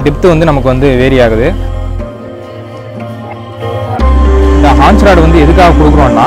depth வந்து நமக்கு வந்து வேரி ஆகுது இந்த ஹான்ஸ் ராட் வந்து எதுக்காக கொடுக்குறோம்னா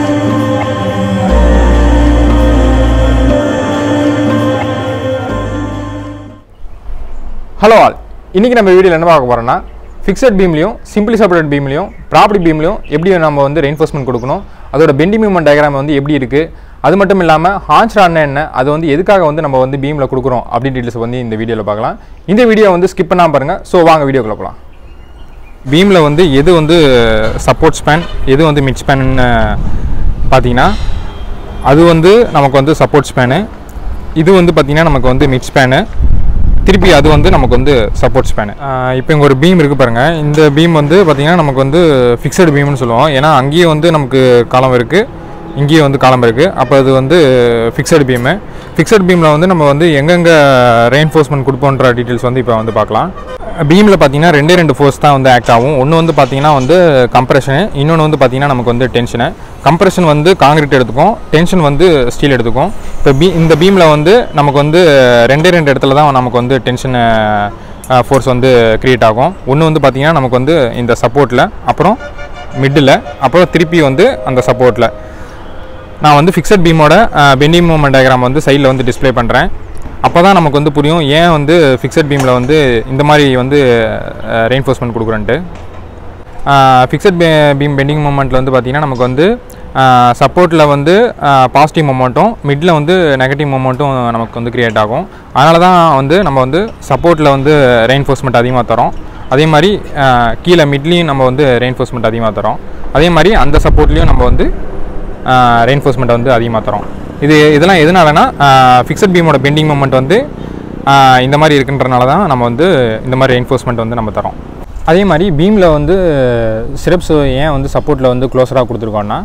ஹலோ ஆல் இன்றைக்கி நம்ம வீடியோவில் என்ன பார்க்க போகிறோம்னா ஃபிக்ஸட் பீம்லையும் சிம்பிளி செப்பரேட் பீம்லையும் ப்ராப்பர்ட்டி பீம்லையும் எப்படி நம்ம வந்து ரெயின்ஃபோர்ஸ்மெண்ட் கொடுக்கணும் அதோட பெண்டி மூவ்மெண்ட் டயக்ராம் வந்து எப்படி இருக்குது அது மட்டும் இல்லாமல் ஹான்ஸ் ராட்னா என்ன அது வந்து எதுக்காக வந்து நம்ம வந்து பீமில் கொடுக்குறோம் அப்படின்னு டீட்டெயில்ஸ் வந்து இந்த வீடியோவில் பார்க்கலாம் இந்த வீடியோ வந்து ஸ்கிப் பண்ணாமல் பாருங்கள் ஸோ வாங்க வீடியோக்குள்ள போகலாம் பீமில் வந்து எது வந்து சப்போர்ட் ஸ்பேன் எது வந்து மிட் ஸ்பேன்னு பார்த்தீங்கன்னா அது வந்து நமக்கு வந்து சப்போர்ட் ஸ்பேனு இது வந்து பார்த்திங்கன்னா நமக்கு வந்து மிட் ஸ்பேனு திருப்பி அது வந்து நமக்கு வந்து சப்போர்ட் ஸ்பேனு இப்போ இங்கே ஒரு பீம் இருக்குது பாருங்கள் இந்த பீம் வந்து பார்த்திங்கன்னா நமக்கு வந்து ஃபிக்ஸடு பீம்னு சொல்லுவோம் ஏன்னா அங்கேயே வந்து நமக்கு காலம் இருக்குது இங்கேயே வந்து காலம் இருக்குது அப்போ அது வந்து ஃபிக்ஸடு பீமு ஃபிக்ஸட் பீமில் வந்து நம்ம வந்து எங்கெங்கே ரெயின்ஃபோர்ஸ்மெண்ட் கொடுப்போன்ற டீட்டெயில்ஸ் வந்து இப்போ வந்து பார்க்கலாம் பீமில் பார்த்தீங்கன்னா ரெண்டே ரெண்டு ஃபோர்ஸ் தான் வந்து ஆக்ட் ஆகும் ஒன்று வந்து பார்த்தீங்கன்னா வந்து கம்ப்ரெஷனு இன்னொன்று வந்து பார்த்தீங்கன்னா நமக்கு வந்து டென்ஷனு கம்ப்ரெஷன் வந்து காங்கிரீட் எடுத்துக்கும் டென்ஷன் வந்து ஸ்டீல் எடுத்துக்கும் இப்போ பீ இந்த பீமில் வந்து நமக்கு வந்து ரெண்டே ரெண்டு இடத்துல தான் நமக்கு வந்து டென்ஷன் ஃபோர்ஸ் வந்து க்ரியேட் ஆகும் ஒன்று வந்து பார்த்தீங்கன்னா நமக்கு வந்து இந்த சப்போர்ட்டில் அப்புறம் மிட்டில் அப்புறம் திருப்பி வந்து அந்த சப்போர்ட்டில் நான் வந்து ஃபிக்ஸட் பீமோட பெண்டிங் மூவ்மெண்ட் டயக்ராம் வந்து சைடில் வந்து டிஸ்ப்ளே பண்ணுறேன் அப்போ தான் நமக்கு வந்து புரியும் ஏன் வந்து ஃபிக்ஸட் பீமில் வந்து இந்த மாதிரி வந்து ரெயின்ஃபோர்ஸ்மெண்ட் கொடுக்குறேன்ட்டு ஃபிக்ஸட் பீம் பெண்டிங் மூமெண்ட்டில் வந்து பார்த்திங்கன்னா நமக்கு வந்து சப்போர்ட்டில் வந்து பாசிட்டிவ் மூமெண்ட்டும் மிடில் வந்து நெகட்டிவ் மூமெண்ட்டும் நமக்கு வந்து க்ரியேட் ஆகும் அதனால தான் வந்து நம்ம வந்து சப்போர்ட்டில் வந்து ரெயின்ஃபோர்ஸ்மெண்ட் அதிகமாக தரோம் அதே மாதிரி கீழே மிட்லேயும் நம்ம வந்து ரெயின்ஃபோர்ஸ்மெண்ட் அதிகமாக தரோம் அதே மாதிரி அந்த சப்போர்ட்லேயும் நம்ம வந்து ரெயின்ஃபோர்ஸ்மெண்ட்டை வந்து அதிகமாக தரோம் இது இதெல்லாம் எதனாலனா ஃபிக்ஸட் பீமோட பெண்டிங் மூமெண்ட் வந்து ஆஹ் இந்த மாதிரி இருக்குன்றனால தான் நம்ம வந்து இந்த மாதிரி ரெயின்ஃபோர்ஸ்மெண்ட் வந்து நம்ம தரோம் அதே மாதிரி பீமில் வந்து சிரப்ஸ் ஏன் வந்து சப்போர்ட்டில் வந்து க்ளோஸராக கொடுத்துருக்கோன்னா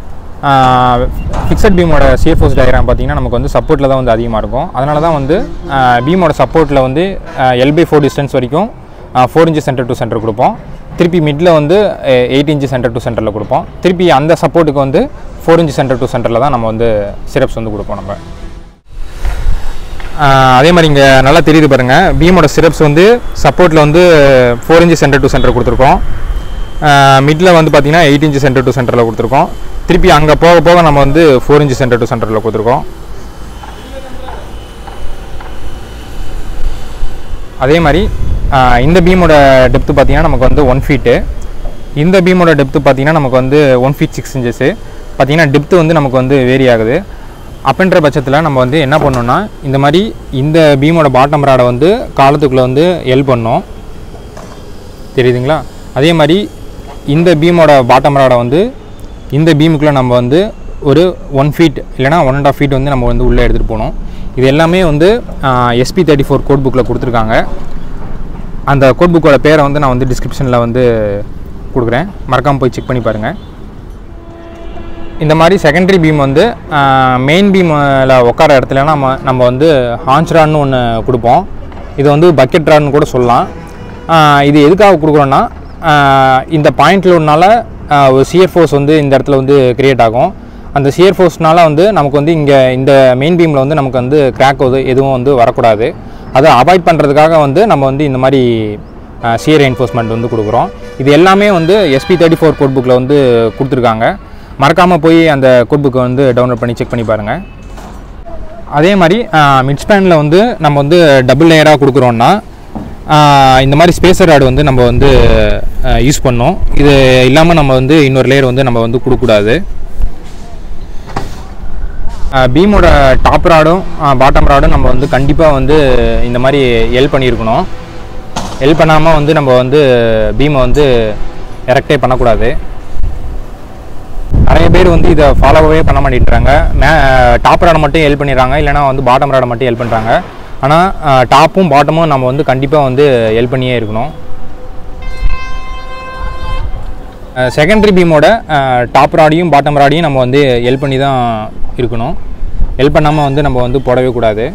ஃபிக்ஸட் பீமோட சியர் ஃபோர்ஸ் டயக்ராம் பார்த்தீங்கன்னா நமக்கு வந்து சப்போர்ட்டில் தான் வந்து அதிகமாக இருக்கும் அதனால தான் வந்து பீமோட சப்போர்ட்டில் வந்து எல் பை ஃபோர் டிஸ்டன்ஸ் வரைக்கும் four inch centre to centre கொடுப்போம் திருப்பி மிடில் வந்து எயிட் இன்ச்சு சென்டர் டு சென்டரில் கொடுப்போம் திருப்பி அந்த சப்போர்ட்டுக்கு வந்து ஃபோர் இன்ச்சு சென்டர் டு சென்டரில் தான் நம்ம வந்து சிரப்ஸ் வந்து கொடுப்போம் நம்ம ஆஹ் அதே மாதிரி இங்கே நல்லா தெரியுது பாருங்கள் பீமோட சிரப்ஸ் வந்து சப்போர்ட்டில் வந்து four inch centre to centre கொடுத்துருக்கோம் மிடில் வந்து பார்த்தீங்கன்னா எயிட் இன்ச்சு சென்டர் டு சென்டரில் கொடுத்துருக்கோம் திருப்பி அங்கே போக போக நம்ம வந்து ஃபோர் இன்ச்சு சென்டர் டு சென்டரில் கொடுத்துருக்கோம் அதே மாதிரி ஆஹ் இந்த பீமோட டெப்த்து பார்த்தீங்கன்னா நமக்கு வந்து ஒன் ஃபீட்டு இந்த பீமோட டெப்த்து பார்த்தீங்கன்னா நமக்கு வந்து ஒன் ஃபீட் சிக்ஸ் இன்ச்சஸ்ஸு பார்த்தீங்கன்னா டெப்த்து வந்து நமக்கு வந்து வேரி ஆகுது அப்படின்ற பட்சத்தில் நம்ம வந்து என்ன பண்ணோம்னா இந்த மாதிரி இந்த பீமோட பாட்டம் ராடை வந்து காலத்துக்குள்ளே வந்து எல் பண்ணோம் தெரியுதுங்களா அதே மாதிரி இந்த பீமோட பாட்டம் ராடை வந்து இந்த பீமுக்குள்ளே நம்ம வந்து ஒரு ஒன் ஃபீட் இல்லைனா ஒன் அண்ட் ஆஃப் ஃபீட் வந்து நம்ம வந்து உள்ளே எடுத்துகிட்டு போகணும் இது எல்லாமே வந்து எஸ்பி தேர்ட்டி ஃபோர் கோட் புக்கில் கொடுத்துருக்காங்க அந்த கோட் புக்கோட பேரை வந்து நான் வந்து டிஸ்கிரிப்ஷனில் வந்து கொடுக்குறேன் மறக்காமல் போய் செக் பண்ணி பாருங்கள் இந்த மாதிரி செகண்டரி பீம் வந்து மெயின் பீமில் உட்கார இடத்துல நம்ம நம்ம வந்து ஹான்ச் ராட்னு ஒன்று கொடுப்போம் இது வந்து பக்கெட் ராட்னு கூட சொல்லலாம் ஆஹ் இது எதுக்காக கொடுக்குறோன்னா ஆஹ் இந்த பாயிண்டில் ஒன்றால் ஒரு சியர் ஃபோர்ஸ் வந்து இந்த இடத்துல வந்து கிரியேட் ஆகும் அந்த சியர் ஃபோர்ஸ்னால வந்து நமக்கு வந்து இங்கே இந்த மெயின் பீமில் வந்து நமக்கு வந்து கிராக் வந்து எதுவும் வந்து வரக்கூடாது அதை அவாய்ட் பண்ணுறதுக்காக வந்து நம்ம வந்து இந்த மாதிரி சியர் என்ஃபோர்ஸ்மெண்ட் வந்து கொடுக்குறோம் இது எல்லாமே வந்து எஸ்பி தேர்ட்டி ஃபோர் கோட் புக்கில் வந்து கொடுத்துருக்காங்க மறக்காமல் போய் அந்த கோட் புக்கை வந்து டவுன்லோட் பண்ணி செக் பண்ணி பாருங்கள் அதே மாதிரி மிட் ஸ்பேனில் வந்து நம்ம வந்து டபுள் லேயராக கொடுக்குறோன்னா ஆஹ் இந்த மாதிரி ஸ்பேசர் ராடு வந்து நம்ம வந்து யூஸ் பண்ணோம் இது இல்லாமல் நம்ம வந்து இன்னொரு லேயர் வந்து நம்ம வந்து கொடுக்கக்கூடாது பீமோட டாப் ராடும் பாட்டம் ராடும் நம்ம வந்து கண்டிப்பாக வந்து இந்த மாதிரி எல் பண்ணியிருக்கணும் எல் பண்ணாமல் வந்து நம்ம வந்து பீமை வந்து எரெக்டே பண்ணக்கூடாது நிறைய பேர் வந்து இதை ஃபாலோவே பண்ண மாட்டேன்றாங்க மே டாப் ராடை மட்டும் ஹெல்ப் பண்ணிடுறாங்க இல்லைனா வந்து பாட்டம் ராடை மட்டும் ஹெல்ப் பண்ணுறாங்க ஆனால் டாப்பும் பாட்டமும் நம்ம வந்து கண்டிப்பாக வந்து ஹெல்ப் பண்ணியே இருக்கணும் செகண்டரி பீமோட டாப் ராடையும் பாட்டம் ராடையும் நம்ம வந்து ஹெல்ப் பண்ணி தான் இருக்கணும் ஹெல்ப் பண்ணாமல் வந்து நம்ம வந்து போடவே கூடாது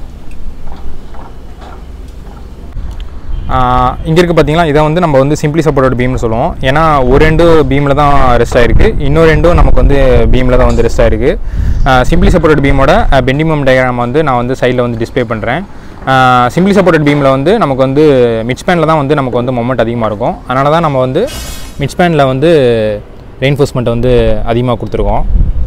இங்கே இருக்க பார்த்தீங்களா இதை வந்து நம்ம வந்து சிம்பிளி சப்போர்ட்டட் பீம்னு சொல்லுவோம் ஏன்னா ஒரு ரெண்டு பீமில் தான் ரெஸ்ட் ஆயிருக்கு இன்னொரு ரெண்டும் நமக்கு வந்து பீமில் தான் வந்து ரெஸ்ட் ஆயிருக்கு சிம்பிளி சப்போர்ட்டட் பீமோட பெண்டிமம் டயக்ராம் வந்து நான் வந்து சைடில் வந்து டிஸ்ப்ளே பண்ணுறேன் சிம்பிளி சப்போர்ட்டட் பீமில் வந்து நமக்கு வந்து மிட் ஸ்பேனில் தான் வந்து நமக்கு வந்து மொமெண்ட் அதிகமாக இருக்கும் அதனால தான் நம்ம வந்து மிட் ஸ்பேனில் வந்து ரெயின்ஃபோர்ஸ்மெண்ட்டை வந்து அதிகமாக கொடுத்துருக்கோம்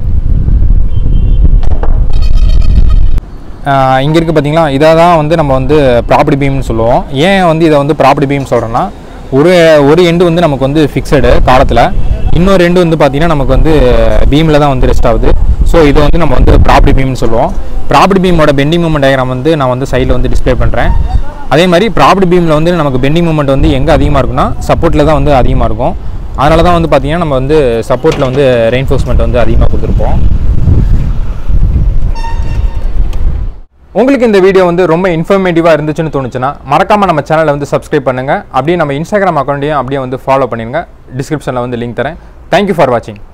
இங்கே இருக்குது பார்த்தீங்களா இதை தான் வந்து நம்ம வந்து ப்ராப்பர்ட்டி பீம்னு சொல்லுவோம் ஏன் வந்து இதை வந்து ப்ராப்பர்ட்டி பீம் சொல்கிறோன்னா ஒரு ஒரு எண்டு வந்து நமக்கு வந்து ஃபிக்ஸடு காலத்தில் இன்னொரு எண்டு வந்து பார்த்தீங்கன்னா நமக்கு வந்து பீமில் தான் வந்து ரெஸ்ட் ஆகுது ஸோ இது வந்து நம்ம வந்து ப்ராப்பர்ட்டி பீம்னு சொல்லுவோம் ப்ராப்பர்ட்டி பீமோட பெண்டிங் மூமெண்ட் டயக்ராம் வந்து நான் வந்து சைடில் வந்து டிஸ்ப்ளே பண்ணுறேன் அதே மாதிரி ப்ராப்பர்ட்டி பீமில் வந்து நமக்கு பெண்டிங் மூமெண்ட் வந்து எங்கே அதிகமாக இருக்குன்னா சப்போர்ட்டில் தான் வந்து அதிகமாக இருக்கும் அதனால தான் வந்து பார்த்தீங்கன்னா நம்ம வந்து சப்போர்ட்டில் வந்து ரெயின்ஃபோர்ஸ்மெண்ட் வந்து அதிகமாக கொடுத்துருப்போம் உங்களுக்கு இந்த வீடியோ வந்து ரொம்ப இன்ஃபர்மேட்டிவாக இருந்துச்சுன்னு தோணுச்சுன்னா மறக்காமல் நம்ம சேனலை வந்து சப்ஸ்கிரைப் பண்ணுங்கள் அப்படியே நம்ம இன்ஸ்டாகிராம் அக்கௌண்ட்டையும் அப்படியே வந்து ஃபாலோ பண்ணிடுங்க டிஸ்கிரிப்ஷனில் வந்து லிங்க் தரேன் தேங்க்யூ ஃபார் வாட்சிங்